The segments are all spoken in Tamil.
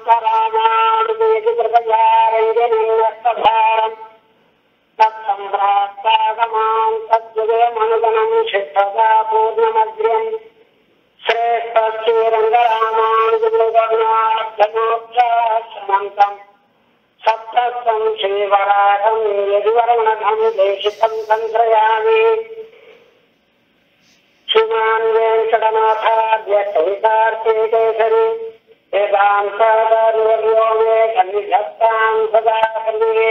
ஸ்ரீமத்வேதாந்தராமானுஜேதி கிருபயாரஞ்சனின்னஸ்தபாரம் தத்சம்பிராப்தாகமாம் தத்விதயமனுகணம் சித்ததா பூர்ணமத்யம் श्रेष्ठ श्रीरङ्गरामानुजगुणार्थमोक्षाश्रमन्तम् सप्तत्वं श्रीवराहं यदिवरणघं देशिकं सन्त्रयामि श्रीमान् वेङ्कटनाथाद्य कवितार्थे केसरि वेदान्ताचार्यवर्यो मे सन्निधत्तां सदा सर्वे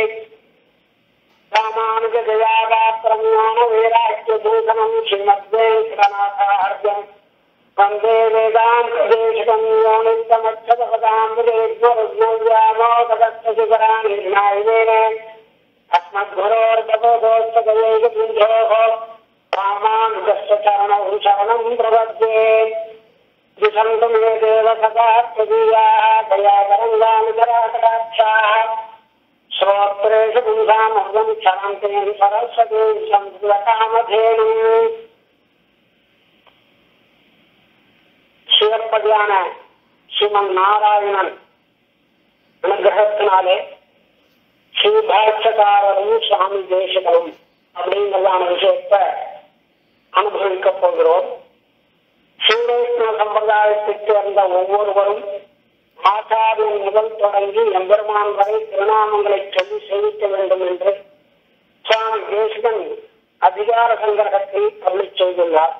रामानुजदयागात्रं ज्ञानवैराग्यभूषणं श्रीमद्वेङ्कटनाथार्यम् वन्दे वेदान्तदेशिकं योनितमक्षरपदाम्बुजेर्मरुग्मव्यामोदगस्तशिखरानिर्णायिनेन अस्मद्गुरोर्भगवतोस्तगयैकसिन्धोः रामानुजस्य चरणौ शरणं प्रपद्ये दिशन्तु मे देव सदा त्वदीयाः दयातरङ्गानुचराकटाक्षाः श्रोत्रेषु पुंसामृतं क्षरन्तीं सरस्वतीं संस्कृतकामधेनुम् சிவப்பதியான ஸ்ரீமன் நாராயணன் அனுகிரகத்தினாலே ஸ்ரீபாட்சக்காரரும் சுவாமி தேசகரும் அப்படிங்கிறதான விஷயத்தை அனுபவிக்க போகிறோம் ஸ்ரீவைஷ்ணவ சம்பிரதாயத்தைச் சேர்ந்த ஒவ்வொருவரும் ஆச்சாரியன் முதல் தொடங்கி எம்பெருமான் வரை திருநாமங்களை சொல்லி சேவிக்க வேண்டும் என்று சுவாமி தேசிகன் அதிகார சங்கிரகத்தில் அருளி செய்துள்ளார்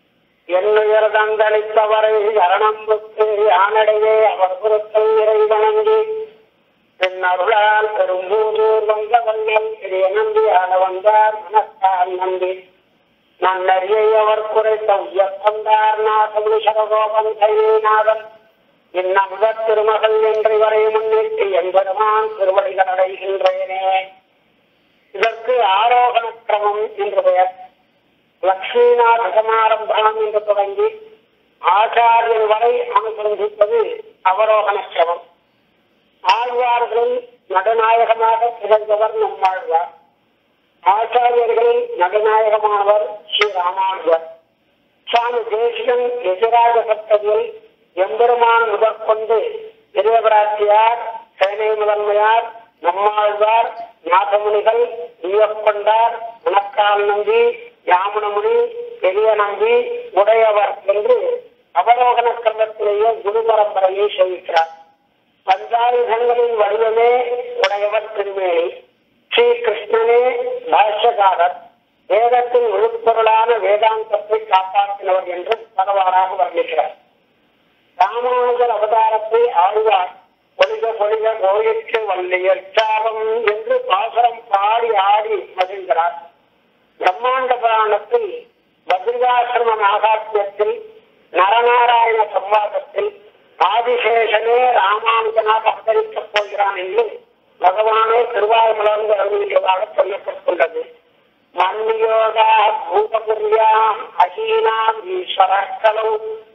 என்னுயர்தந்தளித்தவரை சரணம்புக்கு யானடையே அவர் புறத்தை இறை வணங்கி பின் அருளால் பெரும்பூதூர் வந்த வண்ணம் பெரிய நம்பி ஆள வந்தார் மனத்தால் நம்பி நன்னறியை அவர் குறைத்த உயர்த்தந்தார் நாசமுனி சரகோபன் கைநாதன் இந்நமுதத் திருமகள் என்று வரை முன்னிட்டு எம்பெருமான் திருவடிகள் அடைகின்றேனே இதற்கு ஆரோகண கிரமம் என்று பெயர் லக்ஷ்மிநாத சமாரம்பம் என்று தொடங்கி ஆச்சாரியன் வரை அனுசந்திப்பது அவரோகண சிரமம் ஆழ்வார்களில் நடுநாயகமாக திகழ்ந்தவர் நம்மாழ்வார் ஆச்சாரியர்களில் நடுநாயகமானவர் ஸ்ரீ ராமானுவர் சுவாமி தேசிகன் எதிராக சப்ததியில் எம்பெருமான் முதற்கொண்டு இளையபராட்சியார் சேனை முதன்மையார் நம்மாழ்வார் நாதமுனிகள் கொண்டார் மணக்கால் நம்பி யாமுனமுனி பெரிய நம்பி உடையவர் என்று அவரோகண கிரமத்திலேயே குரு பரம்பரையை சேவிக்கிறார் பஞ்சாயுதங்களின் வடிவமே உடையவர் திருமேனி ஸ்ரீ கிருஷ்ணனே பாஷ்யகாரர் வேதத்தின் உள்பொருளான வேதாந்தத்தை காப்பாற்றினவர் என்று பரவாறாக வர்ணிக்கிறார் ராமானுஜர் அவதாரத்தை ஆழ்வார் பொலிக பொலிக கோயிற்று வள்ளியர் சாபம் என்று பாசரம் பாடி ஆடி மகிழ்கிறார் பிரம்மாண்ட புராணத்தில் பத்ரிகாசிரம நாகாத்தியத்தில் நரநாராயண சம்வாதத்தில் ஆதிசேஷனே ராமானுஜனாக அவதரிக்கப் போகிறான் என்று பகவானே திருவாய் மலர்ந்து அருளியதாக சொல்லப்பட்டுள்ளது மன்னியோகா பூதபுரியாம் அஹீனாம் ஈஸ்வரக்கலௌ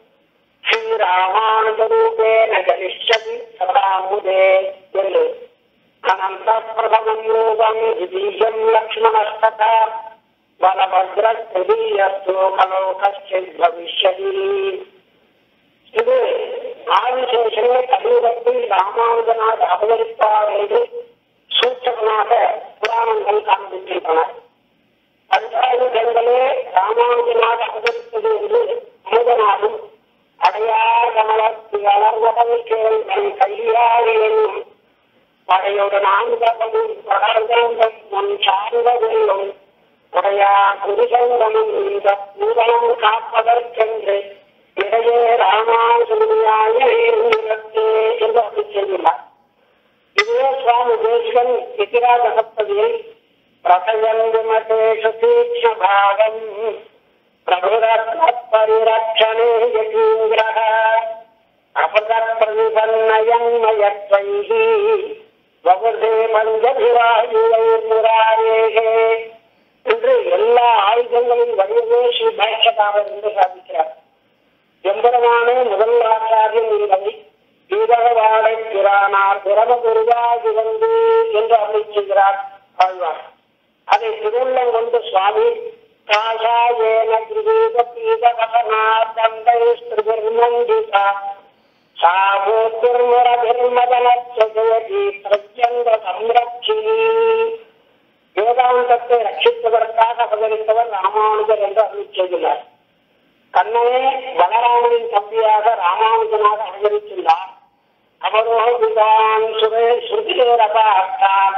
ஸ்ரீராமானுஜரூபேன கரிஷ்யதி சதாமுதே என்று அனந்த பிரதமம் ரூபம் விதீயம் லக்ஷ்மணஸ்ததா பலபத்ரஸ்திரீயஸ்து கலோ கஷ்டித் பவிஷ்யதி இது ஆதிசேஷனே கலியுகத்தில் ராமானுஜனாக அவதரிப்பார் என்று சூச்சகமாக புராணங்கள் காண்பிக்கின்றன பஞ்சாயுதங்களே ராமானுஜனாக அவதரித்தது என்று அமுதனாலும் அடையாகமலத்து வளர்வதன் கேள் தன் கையாறு என்னும் படையோடு நான்கமும் படர்ந்தம் முன் சார்ந்ததெல்லும் உடையா குருசங்கமும் இந்த பூதனம் காப்பதற்கென்று இடையே ராமாசுமியாக இருந்தே என்று அப்படி சொல்கிறார் இதுவே சுவாமி தேசிகன் இத்திராஜ சப்ததியில் பிரசயன் விமதேஷு தீட்ச பாகம் பிரபுரத்மரிரட்சணே யதீந்திரः அபதப்பிரதிபன்னயன்மயத்வைः வகுதே பஞ்சபிராயுவைர்முராரேகே என்று எல்லா ஆயுதங்களின் வடிவமே ஸ்ரீ பாஷ்யகாரர் என்று சாதிக்கிறார் எம்பெருமானே முதல் ஆச்சாரியன் என்பதை தீபகவாடை பிரானார் பிரம குருவாகி வந்து என்று அருளை செய்கிறார் ஆழ்வார் அதை திருவுள்ளம் கொண்டு சுவாமி காஷாயேன கிரீட பீட வசனா தந்தை ஸ்திருமண்டிதா சாமூர்மதனி பிரத்யங்க சம்ரட்சினி வேதாந்தத்தை ரட்சிப்பதற்காக அவதரித்தவர் ராமானுஜர் என்று அருள் செய்துள்ளார் கண்ணனே பலராமனின் தம்பியாக ராமானுஜனாக அவதரித்துள்ளார் அவரோபிதான் சுரே ஸ்ருதிரபார்த்தார்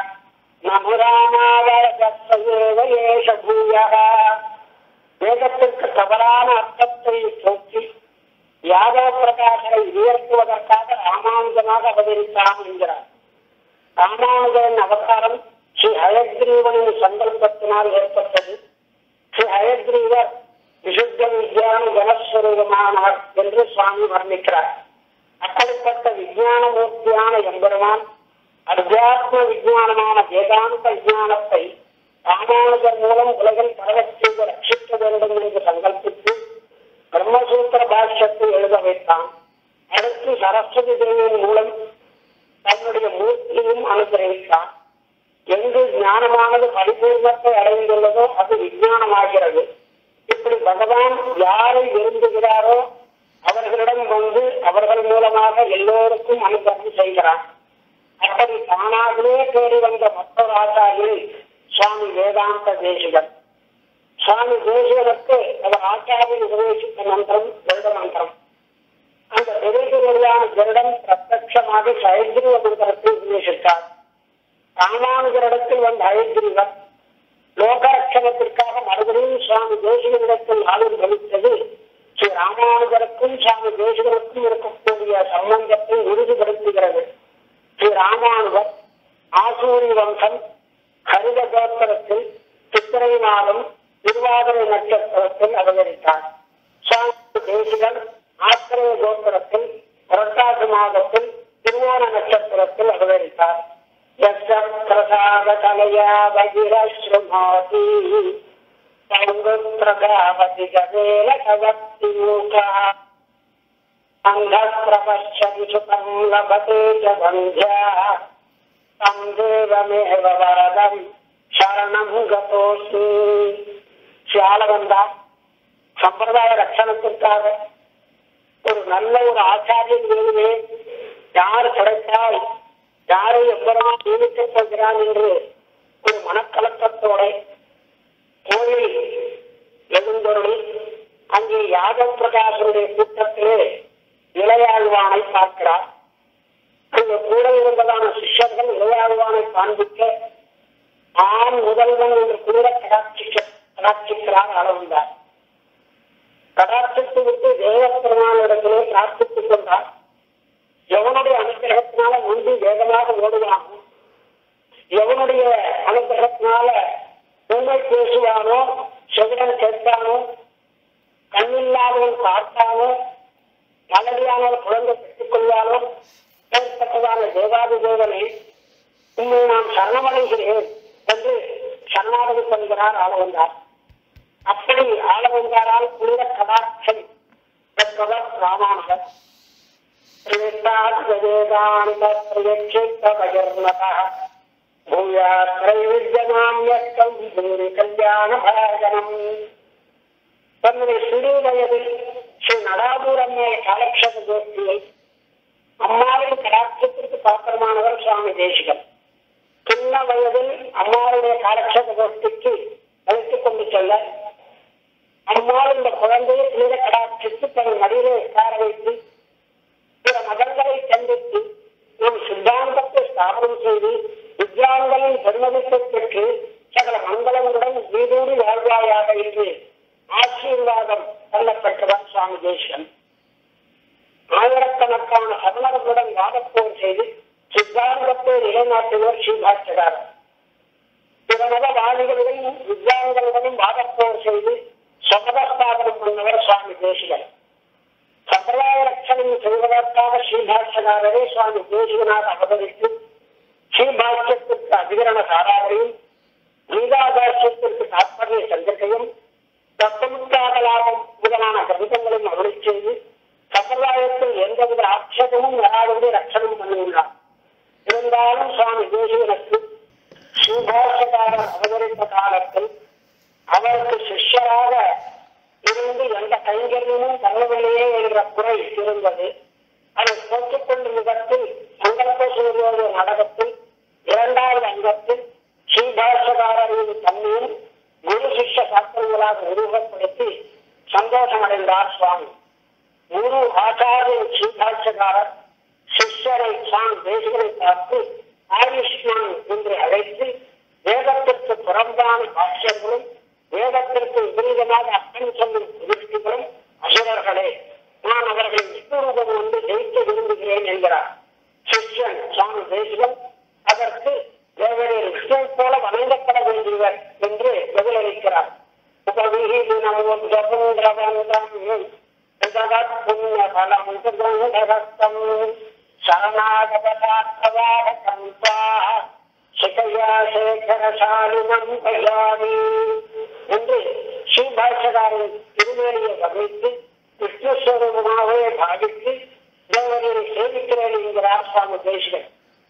நமுராமாவயேஷ பூயக வேதத்திற்கு தவறான அர்த்தத்தை போக்கி யாதவ பிரகாசரை உயர்த்துவதற்காக ராமானுஜனாக அவதரித்தான் என்கிறார் ராமானுஜன் அவதாரம் ஸ்ரீ ஹயக்ரீவனின் சங்கல்பத்தினால் ஏற்பட்டது ஸ்ரீ ஹயக்ரீவர் விசுத்த விஜயான ஜனஸ்வரூபமானவர் என்று சுவாமி வர்ணிக்கிறார் அப்படிப்பட்ட விஞ்ஞான மூர்த்தியான எம்பெருமான் அத்தியாத்ம விஞ்ஞானமான வேதாந்த விஞ்ஞானத்தை ராமானுஜர் மூலம் உலகில் பரவச் செய்து ரட்சிக்க வேண்டும் என்று சங்கல்பித்து பிரம்மசூத்திர பாஷ்யத்தை எழுத வைத்தான் அடுத்து சரஸ்வதி தேவியின் மூலம் தன்னுடைய மூர்த்தியும் அனுகிரகித்தான் எங்கு ஞானமானது பரிபூர்ணத்தை அடைந்துள்ளதோ அது விஞ்ஞானமாகிறது இப்படி பகவான் யாரை விரும்புகிறாரோ அவர்களிடம் வந்து அவர்கள் மூலமாக எல்லோருக்கும் அனுகிரகம் செய்கிறான் அப்படி தானாகவே தேடி வந்த மற்றொரு ஆச்சாரியன் சுவாமி வேதாந்த தேசிகன் சுவாமி தேசிகனுக்கு அவர் ஆச்சாரியன் உபதேசித்த மந்திரம் வேத மந்திரம் அந்த விரைவிலான ஜரிடம் பிரத்யமாக ஹயக்ரீவ மந்திரத்தை உபதேசித்தார் ராமானுஜரிடத்தில் வந்த ஹயக்ரீவர் லோகரட்சணத்திற்காக மறுபடியும் சுவாமி தேசிகனிடத்தில் ஆவிர்வவித்தது ஸ்ரீ ராமானுஜருக்கும் சுவாமி தேசிகனுக்கும் இருக்கக்கூடிய சம்பந்தத்தை உறுதிப்படுத்துகிறது ஸ்ரீ ராமானுஜர் ஆசூரி வம்சம் ஹரித கோத்திரத்தில் சித்திரை மாதம் திருவாதிரை நட்சத்திரத்தில் அவதரித்தார் சுவாமி தேசிகன் ஆத்திரய கோத்திரத்தில் புரட்டாசி மாதத்தில் திருவோண நட்சத்திரத்தில் அவதரித்தார் பிரசாத கலையா வகிரஸ்ருமாதி சௌரத்ரகாவதி கவேல கவக்தி மூகா अन्धप्रपश्यति सुतं लभते च बन्ध्या तं देवमेव वरदं शरणं गतोऽस्मि சியாலவந்தா சம்பிரதாய ரட்சணத்திற்காக ஒரு நல்ல ஒரு ஆச்சாரியன் வேணுமே யார் கிடைத்தால் யாரை எவ்வளவு நியமிக்கப் போகிறான் என்று ஒரு மனக்கலக்கத்தோட கோயில் எழுந்தொருளி அங்கே யாதவ பிரகாசனுடைய கூட்டத்திலே இளையாழ்வானை பார்க்கிறார் அங்கு கூட இருந்ததான சிஷ்யர்கள் இளையாழ்வானை காண்பிக்க ஆண் முதல்வன் என்று கூட கடாட்சிக்க கடாட்சிக்கிறார் அளவந்தார் கடாட்சித்து விட்டு தேவப்பெருமானிடத்திலே பிரார்த்தித்துக் கொண்டார் எவனுடைய அனுகிரகத்தினால முந்தி வேகமாக ஓடுவானோ எவனுடைய அனுகிரகத்தினால உண்மை பேசுவானோ செவிடன் கேட்பானோ கண்ணில்லாதவன் பார்த்தானோ நல்லடியானவர் குழந்தை பெற்றுக் கொள்வானோ ஏற்பட்டதான தேவாதி தேவனை உண்மை நான் சரணமடைகிறேன் என்று சரணாகதி கொள்கிறார் ஆளவந்தார் அப்படி ஆளவந்தாரால் குளிர கடாட்சம் பெற்றவர் ராமானுஜர் வேதாந்த பிரயட்சித்த பகிர்மதா பூயாத்திரைவித்யமான்யக்கம் பூரி கல்யாண பாகனம் தன்னுடைய சிறு வயதில் ஸ்ரீ நடாபூரம்மைய காலக்ஷேப கோஷ்டியை அம்மாவின் கடாட்சத்திற்கு பாத்திரமானவர் சுவாமி தேசிகன் சின்ன வயதில் அம்மாவுடைய காலக்ஷேப கோஷ்டிக்கு அழைத்துக் கொண்டு செல்ல அம்மாள் இந்த குழந்தையை புனித கடாட்சித்து தன் மடியிலே உட்கார வைத்து பிற மதங்களை சந்தித்து நம் சித்தாந்தத்தை ஸ்தாபனம் செய்து வித்யான்களின் பெருமதிப்பை பெற்று சகல மங்களங்களுடன் வீடூடி வாழ்வாயாக என்று ஆசீர்வாதம் தள்ளப்பட்டவர் சுவாமி தேசன் ஆயிரக்கணக்கான சரணர்களுடன் வாதப்போர் செய்து சித்தாந்தத்தை நிலைநாட்டினர் ஸ்ரீபாட்சகார் பிறமத வாணிகளுடன் வித்யாங்களுடனும் வாதப்போர் செய்து சமதஸ்தாபனம் பண்ணவர் சுவாமி தேசிகன் சம்பிரதாய ரட்சணம் செய்வதற்காக ஸ்ரீபாட்சகாரரே சுவாமி தேசிகனாக அவதரித்து ஸ்ரீபாஷ்யத்திற்கு அதிகரண சாராவரையும் கீதாபாஷ்யத்திற்கு தாற்பரிய சந்திரிகையும் தத்துவமுக்காக லாபம் முதலான கிரந்தங்களும் அருளை செய்து சம்பிரதாயத்தில் எந்தவித ஆட்சேபமும் வராதபடி ரட்சணம் பண்ணியுள்ளார் இருந்தாலும் சுவாமி தேசிகனுக்கு ஸ்ரீபாஷகாரர் அவதரித்த காலத்தில் அவருக்கு சிஷ்யராக இருந்து எந்த கைங்கரியமும் தரவில்லையே என்ற குறை இருந்தது அதை போட்டுக் கொள்ளும் விதத்தில் சங்கல்ப சூரியோட நாடகத்தில் இரண்டாவது அங்கத்தில் ஸ்ரீபாஷகாரரின் தன்மையும் குரு சிஷ்ய சாஸ்திரங்களாக உருவப்படுத்தி சந்தோஷமடைந்தார் சுவாமி குரு ஆச்சாரியன் ஸ்ரீபாஷகாரர் சிஷ்யரை சுவாமி தேசிகரை பார்த்து ஆயுஷ்மான் என்று அழைத்து வேதத்திற்கு புறம்பான பாஷ்யங்களும் வேதத்திற்கு விபரீதமாக அர்த்தம் சொல்லும் திருஷ்டிகளும் அசுரர்களே நான் அவர்களின் விஸ்வரூபம் வந்து ஜெயிக்க விரும்புகிறேன் என்கிறார் சிஷ்யன் சுவாமி தேசிகன் அதற்கு தேவரே விஷ்ணு போல வணங்கப்பட வேண்டியவர் என்று பதிலளிக்கிறார் உபவிஹீனம் ஜபுந்திரவந்தம் ஜகத் புண்ணிய பலம் சுகந்தரஸ்தம் சரணாகவதாத்மவாரகம் சிகையா சேகரசாலினம் பயாமி என்று ஸ்ரீபாஷகாரின் திருமேனியை கவனித்து விஷ்ணுஸ்வரூபமாகவே பாவித்து தேவரை சேவிக்கிறேன் என்கிறார் சுவாமி தேசிகன்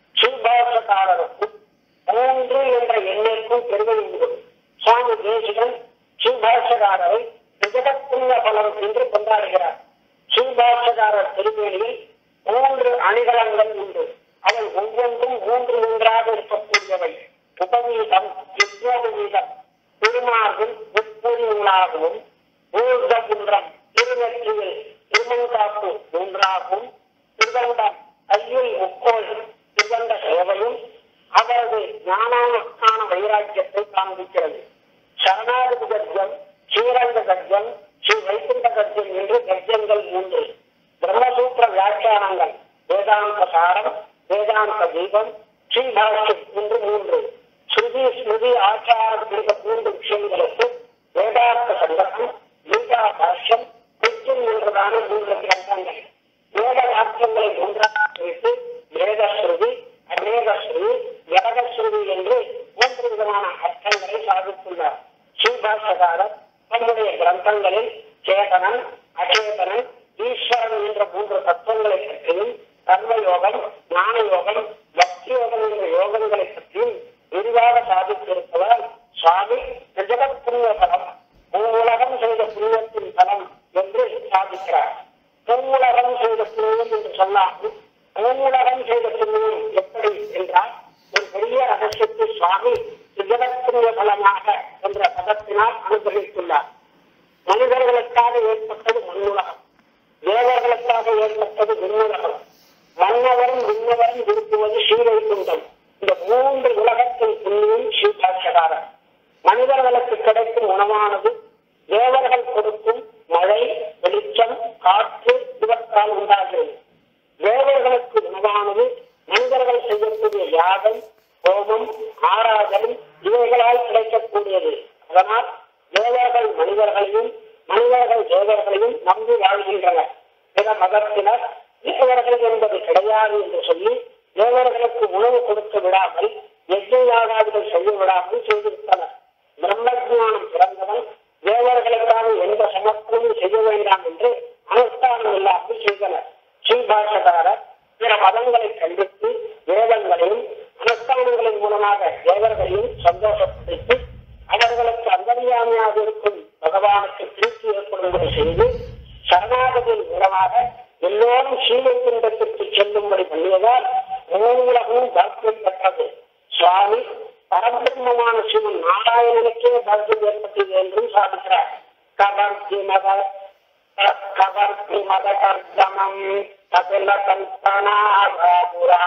ஸ்ரீபாஷகாரருக்கும் மூன்று என்ற எண்ணிற்கும் பெருமை உண்டு சுவாமி தேசிகன் ஸ்ரீபாஷகாரரை விஜகப்புண்ணிய பலம் என்று கொண்டாடுகிறார் ஸ்ரீபாஷகாரர் திருமேனியில் மூன்று அணிகலங்கள் உண்டு அவை ஒவ்வொன்றும் மூன்று மூன்றாக இருக்கக்கூடியவை உபவீதம் யுத்தோபவீதம் திருமார்பில் முப்பொருளாகவும் ஊர்த குன்றம் திருநெற்றியில் திருமங்காப்பு மூன்றாகவும் திருவண்டம் கையில் முக்கோள் திருவண்ட சேவையும் அவரது ஞானான வைராக்கியத்தை காண்பிக்கிறது சரணாகதி கர்ஜம் ஸ்ரீரங்க கர்ஜம் ஸ்ரீ வைகுண்ட கர்ஜம் என்று கர்ஜங்கள் மூன்று பிரம்மசூத்திர வியாக்கியானங்கள் வேதாந்த சாரம் வேதாந்த தீபம் ஸ்ரீபாஷ்யம் என்று மூன்று ஸ்ருதி ஸ்மிருதி ஆச்சாரம் என்ற மூன்று விஷயங்களுக்கு வேதாந்த சங்கரம் கீதா பாஷ்யம் கிருஷ்ணன் என்றதான மூன்று கிரந்தங்கள் வேத வாக்கியங்களை ஒன்றாக வைத்து வேதஸ்ருதி அநேகஸ்ருதி ஜகதஸ்ருதி என்று மூன்று விதமான அர்த்தங்களை சாதித்துள்ளார் ஸ்ரீபாஷகாரர் தன்னுடைய கிரந்தங்களில் சேதனன் அச்சேதனன் ஈஸ்வரன் என்ற மூன்று தத்துவங்களை பற்றியும் கர்மயோகம் ஞான யோகம் பக்தி யோகம் என்ற யோகங்களை பற்றியும் விரிவாக சாதித்திருப்பதால் சுவாமி ஜெகத் புண்ணிய பலம் பூவுலகம் செய்த புண்ணியத்தின் பலம் என்று சாதிக்கிறார் பூவுலகம் செய்த புண்ணியம் என்று சொல்லாமல் பூவுலகம் செய்த புண்ணியம் எப்படி என்றால் ஒரு பெரிய ரகசியத்தை சுவாமி ஜெகத் புண்ணிய பலமாக என்ற பதத்தினால் அனுகிரகித்துள்ளார் மனிதர்களுக்காக ஏற்பட்டது மண்ணுலகம் தேவர்களுக்காக ஏற்பட்டது விண்ணுலகம் மன்னவரும் விண்ணவரும் விரும்புவது ஸ்ரீவைகுண்டம் இந்த மூன்று உலகத்தின் புண்ணியம் ஸ்ரீபாட்சகாரர் மனிதர்களுக்கு கிடைக்கும் உணவானது தேவர்கள் கொடுக்கும் மழை வெளிச்சம் காற்று இவற்றால் உண்டாகிறது தேவர்களுக்கு உணவானது மனிதர்கள் செய்யக்கூடிய யாகம் ஹோமம் ஆராதனை இவைகளால் கிடைக்கக்கூடியது அதனால் தேவர்கள் மனிதர்களையும் மனிதர்கள் தேவர்களையும் நம்பி வாழ்கின்றனர் பிற மதத்தினர் தேவர்கள் என்பது கிடையாது என்று சொல்லி தேவர்களுக்கு உணவு கொடுத்து விடாமல் யஜ்ஞாகாதிகள் செய்ய விடாமல் செய்திருந்தனர் பிரம்மஜானம் பிறந்தவன் தேவர்களுக்காக எந்த சமர்ப்பணமும் செய்ய வேண்டாம் என்று அனுஷ்டானம் இல்லாமல் செய்தனர் ஸ்ரீபாஷகாரர் பிற மதங்களை கண்டித்து வேதங்களையும் அனுஷ்டானங்களின் மூலமாக தேவர்களையும் சந்தோஷப்படுத்தி அவர்களுக்கு அந்தரியாமையாக இருக்கும் பகவானுக்கு திருப்தி ஏற்படும்படி செய்து சரணாகதியின் மூலமாக எல்லோரும் ஸ்ரீவைகுண்டத்திற்கு செல்லும்படி பண்ணியதால் மூலமும் பாக்கியம் பெற்றது சுவாமி பரபிரம்மமான சிவன் நாராயணனுக்கே பாக்கியம் ஏற்பட்டது என்றும் சாதிக்கிறார் கவர்த்தி மத கவர்த்தி மத கர்ஜமம் கபில கல்பனாபுரா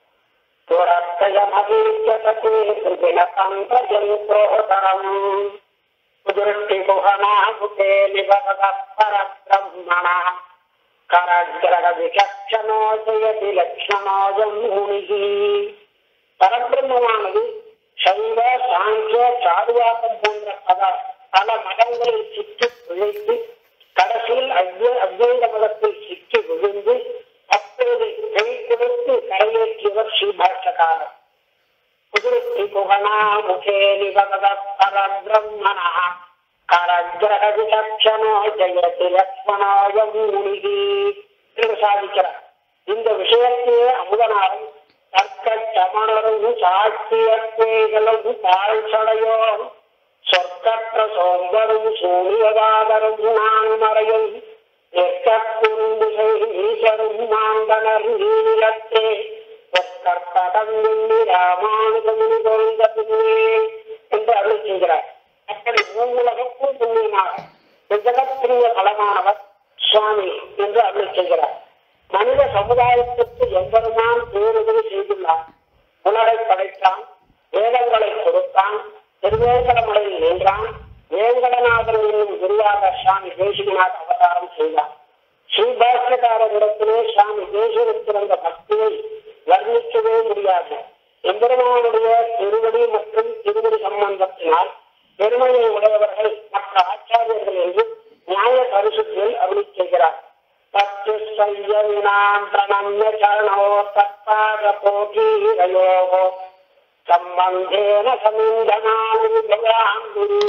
துரத்தயமவீச்சதே திருதினதந்திரஜந்தோதரம் दृष्टिगुहनाभुते निवदः परब्रह्मणः கரகிரகவிசக்ஷனோ ஜெயதி லட்சணோஜம் முனிகி பரபிரம்மமானது சைவ சாங்கிய சாதுவாக்கம் போன்ற பல பல மதங்களில் சிக்கி பிழைத்து கடைசியில் அத்வை அத்வைத மதத்தில் சிக்கி விழுந்து அப்போது கை கொடுத்து கரையேற்றியவர் ஸ்ரீபாஷ்யக்காரர் குதிருத்தி குகனா முகே நிவகத பரபிரம்மணா கரகிரக விசக்ஷனோ ஜெயதி லக்ஷ்மணோயம் முனிகி என்று சாதிக்கிறார் இந்த விஷயத்தையே அமுதனாரும் தர்க்க சமணரும் சாட்சியத்தேகளும் தாழ்ச்சடையோ சொற்கற்ற சோம்பரும் சூழியவாதரும் நான் மறையும் எக்கக்குண்டு ஈசரும் மாண்டனர் நீளத்தே ஒக்கற்படம் எண்ணி ராமானுஜமுனி தோன்ற பின்னே என்று அருள் செய்கிறார் அப்படி மூவுலகக்கும் புண்ணியமாக ஜெகத்பிரிய பலமானவர் சுவாமி என்று அருள் செய்கிறார் மனித சமுதாயத்திற்கு எம்பெருமான் பேருதவி செய்துள்ளார் உலகை படைத்தான் வேதங்களை கொடுத்தான் திருவேங்கடமலையில் நின்றான் வேங்கடநாதன் என்னும் குருவாக சுவாமி தேசிகநாத் அவதாரம் செய்தார் ஸ்ரீபாஷ்யக்காரரிடத்திலே சுவாமி தேசிகத்திருந்த பக்தியை வர்ணிக்கவே முடியாது எம்பெருமானுடைய திருவடி மற்றும் திருவடி சம்பந்தத்தினால் பெருமையை உடையவர்கள் மற்ற ஆச்சாரியர்கள் என்று நியாய பரிசுத்தில் அருளி செய்கிறார் தத்து சையவினாம் பிரணம்ய சரணோ தத்தாக போகீரயோகோ சம்பந்தேன சமீந்தனான் குரு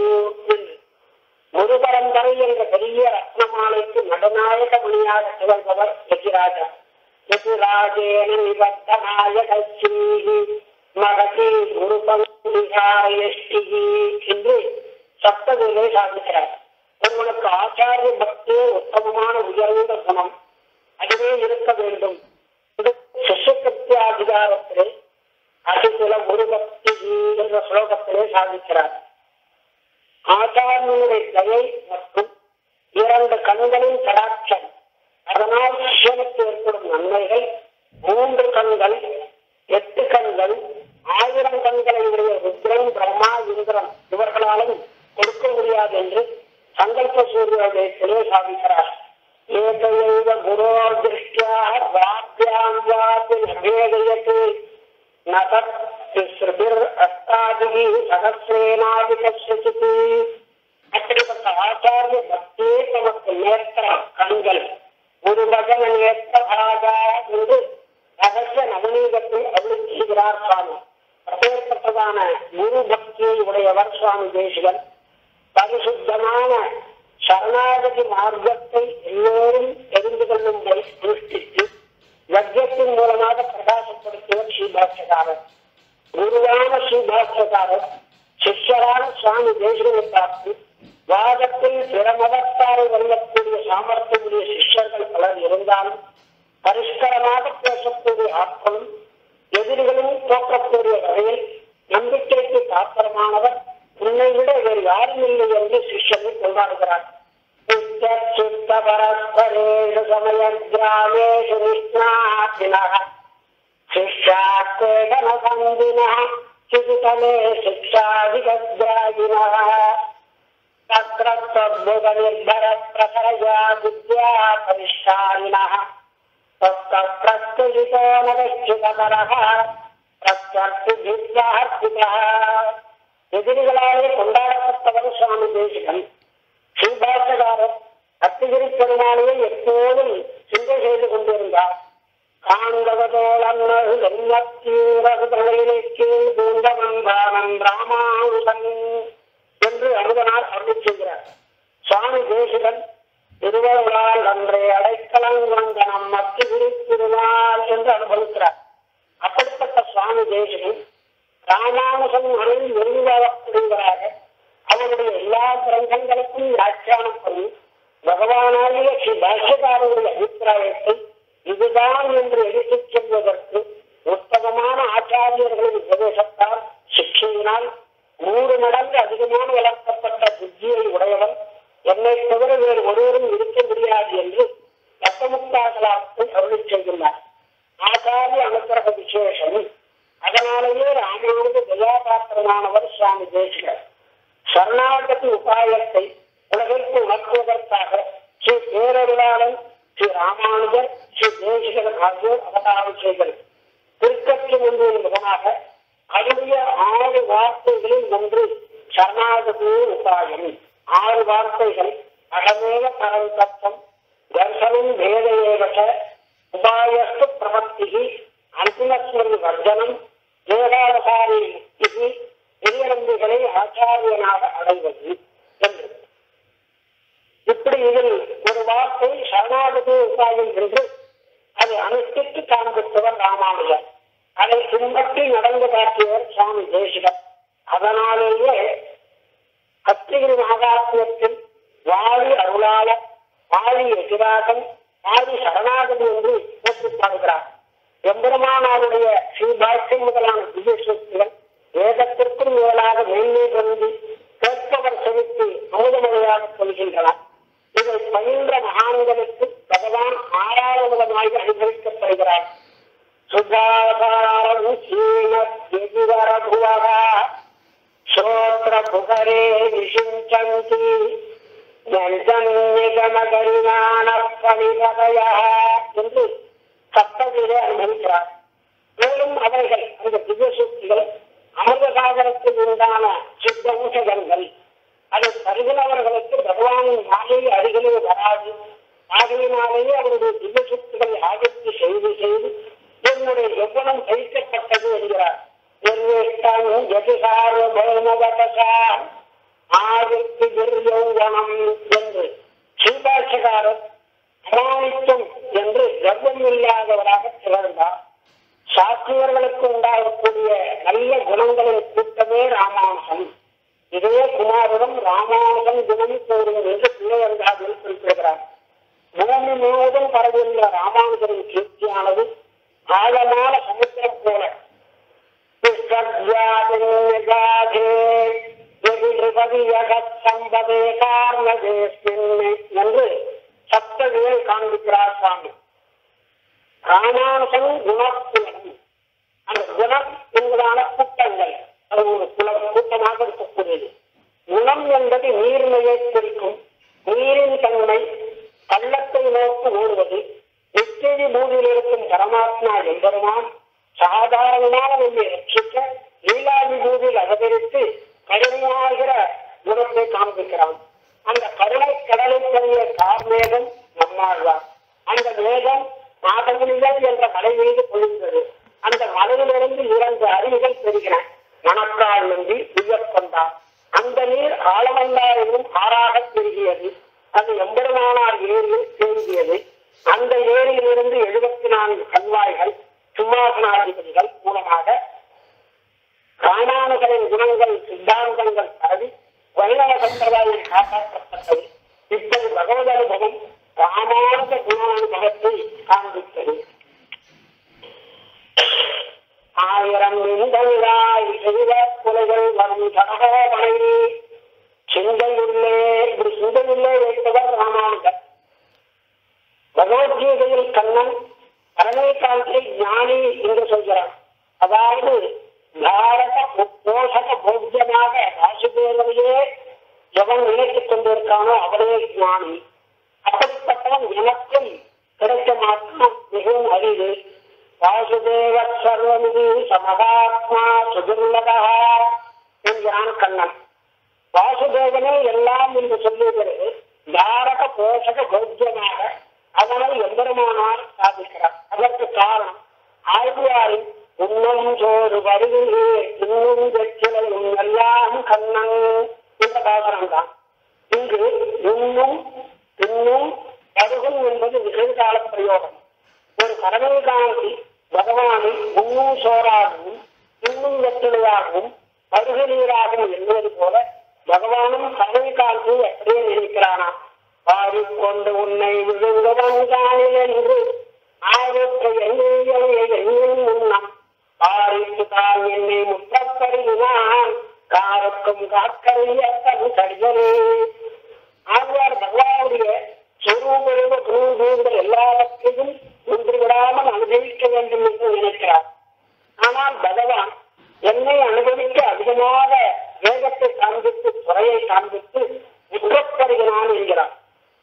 குரு பரம்பரை என்ற பெரிய ரத்னமாலைக்கு நடுநாயக மணியாக திகழ்பவர் எதிராஜா எதிராஜேன நிபத்தநாயக ஸ்ரீஹி மகதி குரு பங்கிகாயஷ்டிகி என்று சப்தகுருவை சாதிக்கிறார் உங்களுக்கு ஆச்சாரிய பக்தியே உத்தமமான உயர்ந்த குணம் அதுவே இருக்க வேண்டும் இது சிஷ்யகத்தியாதிகாரத்திலே அதிகுல குரு பக்தி என்ற ஸ்லோகத்திலே சாதிக்கிறார் ஆச்சாரியனுடைய தயை மற்றும் இரண்டு கண்களின் கடாட்சம் அதனால் சிஷ்யனுக்கு ஏற்படும் நன்மைகள் மூன்று கண்கள் எட்டு கண்கள் ஆயிரம் கண்களை உடைய ருத்ரன் பிரம்மா இந்திரன் இவர்களாலும் கொடுக்க முடியாது என்று சங்கல்ப சூரியோதயத்திலே சாதிக்கிறார் ஏதையைவ குரோர் திருஷ்டியா வாத்தியாம் வாத்தி நபேதயத்து நதத் திஸ்ருபிர் அஸ்தாதிகி சகசிரேனாதி கஷ்யசித்து அப்படிப்பட்ட ஆச்சாரிய பக்தியே தமக்கு நேர்த்த கண்கள் ஒரு பகன நேர்த்த பாகா என்று ரகசிய நவநீகத்தை அருள் செய்கிறார் சுவாமி அப்பேற்பட்டதான குரு பக்தியை உடையவர் சுவாமி தேசிகன் பரிசுத்தமான சரணாகதி மார்க்கத்தை எல்லோரும் தெரிந்து கொள்ளும்படி திருஷ்டித்து யஜ்யத்தின் மூலமாக பிரகாசப்படுத்தியவர் ஸ்ரீபாஷ்யக்காரர் குருவான ஸ்ரீபாஷ்யக்காரர் சிஷ்யரான சுவாமி தேசிகனை பார்த்து வாதத்தில் பிறமதத்தாரை வெல்லக்கூடிய சாமர்த்தியமுடைய சிஷ்யர்கள் பலர் இருந்தாலும் பரிஷ்கரமாக பேசக்கூடிய ஆற்றலும் எதிரிகளும் தோற்றக்கூடிய வகையில் நம்பிக்கைக்கு பாத்திரமானவர் உன்னை விட வேறு யாரும் இல்லை என்று சிஷ்யனை கொண்டாடுகிறார் சித்த பரஸ்பரேஷு சமய கிராமேஷு நிஷ்ணாபினः சிஷ்யாத்வேதன சந்தினः சிசுதலே சிக்ஷாதிகத்ராகினः तत्र त्वद्भुतनिर्भर प्रसरया विद्या परिष्कारिणः तत्र प्रत्युजितो न कश्चिदपरः பிரத்யர்த்திபித்யார்த்திதः எதிரிகளாலே கொண்டாடப்பட்டவர் சுவாமி தேசிகன் ஸ்ரீபாஷகாரர் அத்திகிரி பெருமாளையை எப்போதும் சிந்தை செய்து கொண்டிருந்தார் காண்பதோளன்னது எண்ணத்தீரகுதலினை கீழ் பூண்டவந்தானன் ராமானுதன் என்று அமுதனார் அருள் செய்கிறார் சுவாமி தேசிகன் திருவருளால் அன்றே அடைக்கலம் வந்த நம் அத்திகிரி திருநாள் என்று அனுபவிக்கிறார் அப்படிப்பட்ட சுவாமி தேசிகன் ராமானுசன் மனைவி ஒருங்காவப்படுகிறாக அவருடைய எல்லா கிரந்தங்களுக்கும் வியாக்கியானம் பண்ணி பகவானாகிய ஸ்ரீ பாஷ்யக்காரருடைய அபிப்பிராயத்தை இதுதான் என்று எடுத்துச் செல்வதற்கு உத்தமமான ஆச்சாரியர்களின் உபதேசத்தால் சிக்ஷையினால் நூறு மடங்கு அதிகமான வளர்க்கப்பட்ட புத்தியை உடையவன் என்னை தவிர வேறு ஒருவரும் இருக்க முடியாது என்று ரத்தமுக்தாசலாத்தை அருளி செய்துள்ளார் ஆச்சாரிய அனுகிரக விசேஷம் அதனாலேயே ராமானுஜ தயாபாத்திரமானவர் சுவாமி தேசிகர் சரணாகதி உபாயத்தை உலகிற்கு உணர்த்துவதற்காக ஸ்ரீ பேரருளாளன் ஸ்ரீ ராமானுஜர் ஸ்ரீ தேசிகர் ஆகியோர் அவதாரம் செய்தனர் திருக்கட்சி ஒன்றின் முகமாக அவருடைய ஆறு வார்த்தைகளில் ஒன்று சரணாகதி உபாயம் ஆறு வார்த்தைகள் அகமேக பரம் தத்துவம் தர்சனம் பேத ஏவச உபாயஸ்து பிரவர்த்தி அந்திமஸ்மரி வர்ஜனம் தேகாவசாரி முக்தி பெரியநம்பிகளை ஆச்சாரியனாக அடைவது என்று இப்படி இதில் ஒரு வார்த்தை சரணாகதி உபாயம் என்று அதை அனுஷ்டித்து காண்பித்தவர் ராமானுஜர் அதை பின்பற்றி நடந்து காட்டியவர் சுவாமி தேசிகர் அதனாலேயே அத்திகிரி மகாத்மியத்தில் வாழி அருளாளர் ஆழி எதிராகம் ஆழி சரணாகதி என்று போற்றி பாடுகிறார் எம்பெருமானாருடைய ஸ்ரீபாஷ்யம் முதலான திவ்ய சக்திகள் வேதத்திற்கும் மேலாக மேன்மை பொருந்தி கேட்பவர் செலுத்தி அமுதமழையாக கொள்கின்றனர் இதை பயின்ற மகான்களுக்கு பகவான் ஆறாவதமாய் அனுபவிக்கப்படுகிறார் சுதாதாரம் சீனத்யதிவரபுவகா ஸ்ரோத்ர புகரே விசிஞ்சந்தி நிகமகரிஞான பணிவகையா என்று சப்தத்திலே அனுபவிக்கிறார் மேலும் அவர்கள் அந்த திவ்ய சக்திகள் அமிர்த சாகரத்தில் உண்டான சித்தௌஷதங்கள் அதை பருகினவர்களுக்கு பகவானின் மாயை அருகிலே வராது ஆகையினாலேயே அவருடைய திவ்ய சக்திகளை ஆகத்தி செய்து செய்து என்னுடைய எவ்வளம் கழிக்கப்பட்டது என்கிறார் ஆதிக்கு யௌவனம் என்று ஸ்ரீபாஷகாரர் அமானித்தம் என்று கர்வம் இல்லாதவராக திகழ்ந்தார் சாத்தியர்களுக்கு உண்டாகக்கூடிய நல்ல குணங்களின் கூட்டமே ராமானுசம் இதே குமாரிடம் ராமானுஜன் குணம் கூறும் என்று பிள்ளையர்காவில் குறிப்பிடுகிறார் பூமி முழுவதும் பரவியுள்ள ராமானுஜரின் கீர்த்தியானது ஆழமான சமுத்திரம் போல என்று சப்தவியை காண்பிக்கிறார் சுவாமி ராமானுசன் குணக்குலம் அந்த குணம் என்பதான கூட்டங்கள் அது ஒரு குலம் கூட்டமாக இருக்கக்கூடியது குணம் என்பது நீர்மையை குறிக்கும் நீரின் தன்மை கள்ளத்தை நோக்கி ஓடுவது நிச்சய பூமியில் இருக்கும் பரமாத்மா எம்பெருமான் சாதாரணமாக நம்மை ரட்சிக்க லீலாதி பூமியில் அவதரித்து கடுமையாகிற குணத்தை காண்பிக்கிறான் அந்த கருணை கடலை தங்கிய கார்மேகம் நம்மாழ்வார் அந்த மேகம் மாதமுனிகள் என்ற மலை மீது பொழிந்தது அந்த மலையிலிருந்து இரண்டு அருவிகள் பெறுகின மணக்கால் நம்பி உயர்கொண்டார் அந்த நீர் ஆழமந்தாரிலும் ஆறாக பெருகியது அது எம்பெருமானார் ஏரியில் தேங்கியது அந்த ஏரியிலிருந்து எழுபத்தி நான்கு கல்வாய்கள் சிம்மாசனாதிபதிகள் மூலமாக ராமானுகரின் குணங்கள் சித்தாந்தங்கள் பரவி வைணவ சம்பிரதாயம் காப்பாற்றப்பட்டது இப்போது பகவத் அனுபவம் ராமானுக குணானுபவத்தை காண்பித்தது ஆயிரம் இந்தவிழாய் செய்த கொலைகள் வரும் தடகோமனை சிந்தையுள்ளே இப்படி சிந்தையுள்ளே வைத்தவர் ராமானுஜர் பகவத்கீதையில் கண்ணன் பரமேகாந்தை ஞானி என்று சொல்கிறார் அதாவது பாரத போஷக போக்கியமாக வாசுதேவனையே எவன் நினைத்துக் கொண்டிருக்கானோ அவனே ஞானி அப்படிப்பட்டவன் எனக்கும் கிடைக்க மாற்றம் மிகவும் அரிது வாசுதேவ சர்வமிதி சமகாத்மா சுதுர்லகா என்கிறான் கண்ணன் வாசுதேவனே எல்லாம் என்று சொல்லுகிறது தாரக போஷக போக்கியமாக அவனை எம்பெருமானார் சாதிக்கிறார் அதற்கு காரணம் ஆழ்வாரின் உண்ணும் சோறு வருகையே இன்னும் வெற்றிலையும் எல்லாம் கண்ணன் என்ற பாசனம் தான் இங்கு உண்ணும் பின்னும் பருகும் என்பது நிகழ்கால பிரயோகம் ஒரு கடமைகாந்தி பகவானை உண்ணும் சோறாகவும் இன்னும் வெற்றிலையாகவும் பருகு நீராகவும் என்பது போல பகவானும் கடமைகாந்தி அப்படியே நினைக்கிறானா பாடிக்கொண்டு உன்னை விழுந்தவன் காணில் என்று ஆயிரத்து எண்ணியும் முன்னம் பாரித்து தான் என்னை முற்றக்கருதினான் காருக்கும் காக்கரிய தன் கடிதனே ஆழ்வார் பகவானுடைய சொரூபருவ குணங்கள் எல்லாவற்றையும் ஒன்று விடாமல் அனுபவிக்க வேண்டும் என்று நினைக்கிறார் ஆனால் பகவான் என்னை அனுபவிக்க அதிகமாக வேகத்தை காண்பித்து துறையை காண்பித்து முற்றப்படுகிறான் என்கிறார்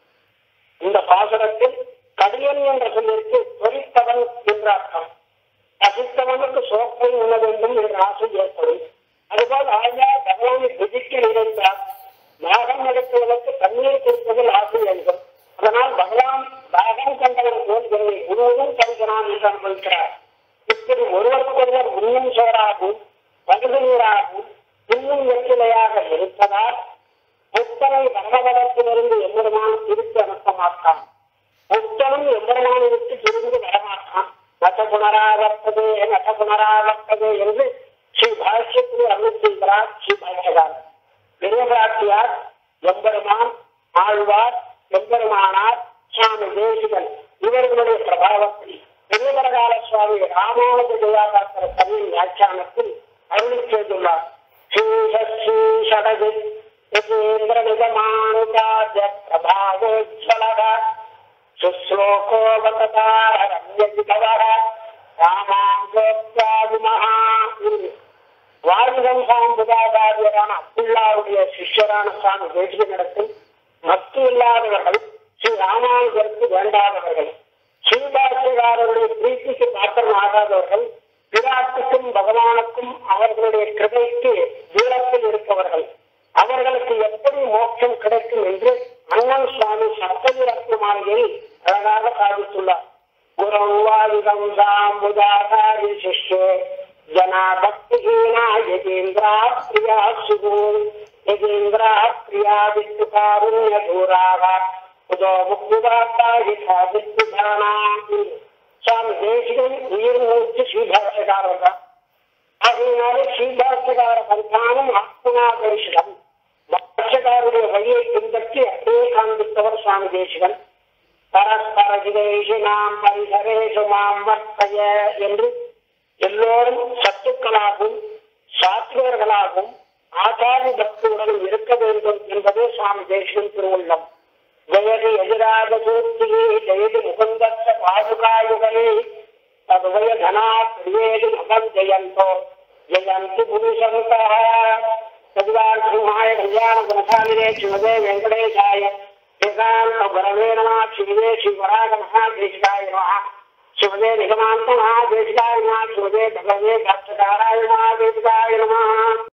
இந்த பாசனத்தில் கடியன் என்ற சொல்லிற்கு பொறித்தவன் என்ற அர்த்தம் பசித்தவனுக்கு சோப்பை உண்ண வேண்டும் என்ற ஆசை ஏற்படும் அதுபோல் ஆழ்வார் பகவானை புதிக்க நினைத்தார் தாகம் எடுப்பதற்கு தண்ணீர் கொடுப்பதில் ஆசை வேண்டும் அதனால் பகவான் தாகம் கண்டவன் போல் என்னை முழுவதும் தருகிறான் என்று அனுபவிக்கிறார் இப்படி ஒருவருக்கொருவர் உண்ணும் சோறாகவும் பகுதி நீராகவும் இன்னும் வெற்றிலையாக இருப்பதால் புத்தனை பகவதத்திலிருந்து எம்பெருமான் திருப்பி அனுப்ப மாட்டான் புத்தனும் எம்பெருமானை விட்டு திரும்பி வரமாட்டான் நட்ட புனராவர்த்தது நட்ட புனராவர்த்தது என்று ஸ்ரீ பாஷ்யத்தில் அருள் செய்கிறார் ஸ்ரீ பாஷ்யகார் பெரிய பிராட்டியார் எம்பெருமான் ஆழ்வார் எம்பெருமானார் சுவாமி தேசிகன் இவர்களுடைய பிரபாவத்தில் பெரியவரகால சுவாமி ராமானுஜ ஜெயாபாத்திர தமிழ் வியாக்கியானத்தில் அருளி செய்துள்ளார் ஸ்ரீ ஷடஜி யஜேந்திர நிகமானுகாஜ பிரபாவோஜ்வலக சுஸ்லோகோபதாரம்யவிபவர ராமாங்கோத்யாதிமஹா வாயுகம் சாம்புதாதாரியரான அப்துல்லாவுடைய சிஷ்யரான சுவாமி தேசிகனிடத்தில் மத்து இல்லாதவர்கள் ஸ்ரீ ராமானுஜருக்கு வேண்டாதவர்கள் ஸ்ரீபாஷ்யகாரருடைய பிரீத்திக்கு பாத்திரம் ஆகாதவர்கள் பிராட்டுக்கும் பகவானுக்கும் அவர்களுடைய கிருபைக்கு தூரத்தில் இருப்பவர்கள் அவர்களுக்கு எப்படி மோட்சம் கிடைக்கும் என்று அண்ணன் சுவாமி சப்தவி ரத்னமாளிகையில் அழகாக சாதித்துள்ளார் குரவாயுதம் சாம்புதாதாரி சிஷ்யே ஜனா பக்திஹீனா யதீந்திரா பிரியா சுகூர் யதீந்திரா பிரியா விஷ்ணு காருண்ய தூராக உதோ முக்திதாத்தா ஹிதா விஷ்ணுதானா சுவாமி தேசிகன் உயிர் மூச்சு ஸ்ரீபாஷ்யக்காரர் தான் அதனால ஸ்ரீபாஷ்யகார பரிதானம் ஆத்மனாபரிஷிடம் பாஷ்யக்காருடைய வழியை பின்பற்றி அப்படியே காண்பித்தவர் சுவாமி தேசிகன் பரஸ்பர ஜிதேஷினாம் பரிசரேஷு மாம் வர்த்தய என்று எல்லோரும் சத்துக்களாகவும் சாத்வர்களாகவும் ஆச்சாரி பக்தியுடனும் இருக்க வேண்டும் என்பதே சுவாமி தேசிகன் திருவுள்ளம் ஜெயதி எதிராக சூர்த்தியே ஜெயதி முகுந்தத்த பாதுகாயுகனே ததுவய தனா பிரியேதி மகம் ஜெயந்தோ ஜெயந்தி புருஷந்தா சதிவார் சிம்ஹாய கல்யாண குணசாலினே சிவதே வெங்கடேசாய ஏகாந்த குரவே நம சிவதே ஸ்ரீவராக மகாதேசிகாய நம சிவதே நிகமாந்த மகாதேசிகாய நம சிவதே பகவே பக்தகாராய மகாதேசிகாய நம